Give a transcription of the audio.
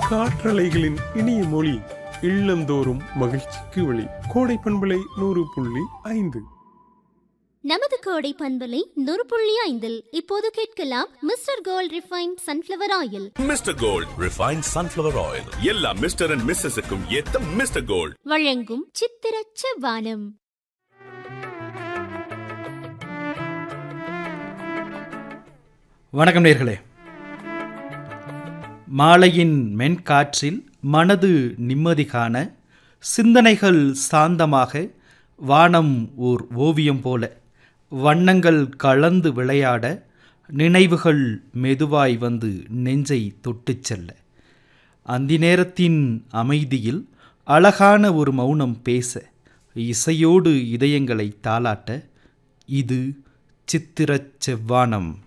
காற்றலைகளின் இனிய மொழி இல்லந்தோறும் மகிழ்ச்சிக்கு வழி கோடை பண்பலை நூறு புள்ளி ஐந்து நமது கோடை பண்பலை நூறு புள்ளி ஐந்தில் இப்போது கேட்கலாம் Mister Gold refine sunflower oil Mister Gold refined sunflower oil எல்லா மிஸ்டர் அண்ட் மிஸ்ஸஸுக்கும் ஏத்த மிஸ்டர் கோல்ட் வழங்கும் சித்திரச்ச வானம் வணக்கம் நேர்களே மாலையின் மென்காற்றில் மனது நிம்மதி காண சிந்தனைகள் சாந்தமாக வானம் ஓர் ஓவியம் போல வண்ணங்கள் கலந்து விளையாட நினைவுகள் மெதுவாய் வந்து நெஞ்சை தொட்டுச் செல்ல அந்தி நேரத்தின் அமைதியில் அழகான ஒரு மௌனம் பேச இசையோடு இதயங்களை தாளாட்ட இது சித்திரச் செவ்வானம்